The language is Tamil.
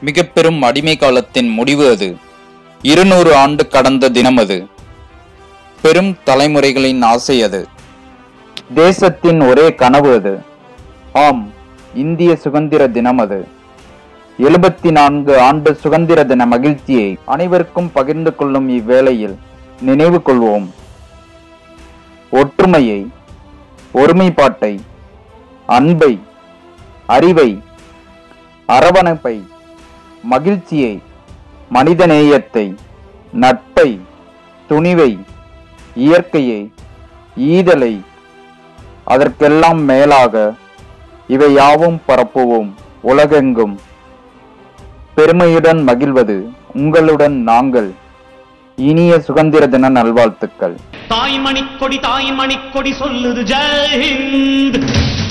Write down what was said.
மிக பெரும் அடிமை காலத்தின் முடிவு அது இருநூறு ஆண்டு கடந்த தினம் அது பெரும் தலைமுறைகளின் ஆசை அது தேசத்தின் ஒரே கனவு அது ஆம் இந்திய சுதந்திர தினம் அது எழுபத்தி நான்கு ஆண்டு சுதந்திர தின மகிழ்ச்சியை அனைவருக்கும் பகிர்ந்து கொள்ளும் இவ்வேளையில் நினைவு கொள்வோம் ஒற்றுமையை ஒருமைப்பாட்டை அன்பை அறிவை அரவணைப்பை மகிழ்ச்சியை மனிதநேயத்தை நட்பை துணிவை இயற்கையை ஈதலை அதற்கெல்லாம் மேலாக இவை யாவும் பரப்புவோம் உலகெங்கும் பெருமையுடன் மகிழ்வது உங்களுடன் நாங்கள் இனிய சுதந்திர தின நல்வாழ்த்துக்கள் தாய்மணிக் கொடி தாய்மணிக் கொடி சொல்லுது ஜெய் ஹிந்த்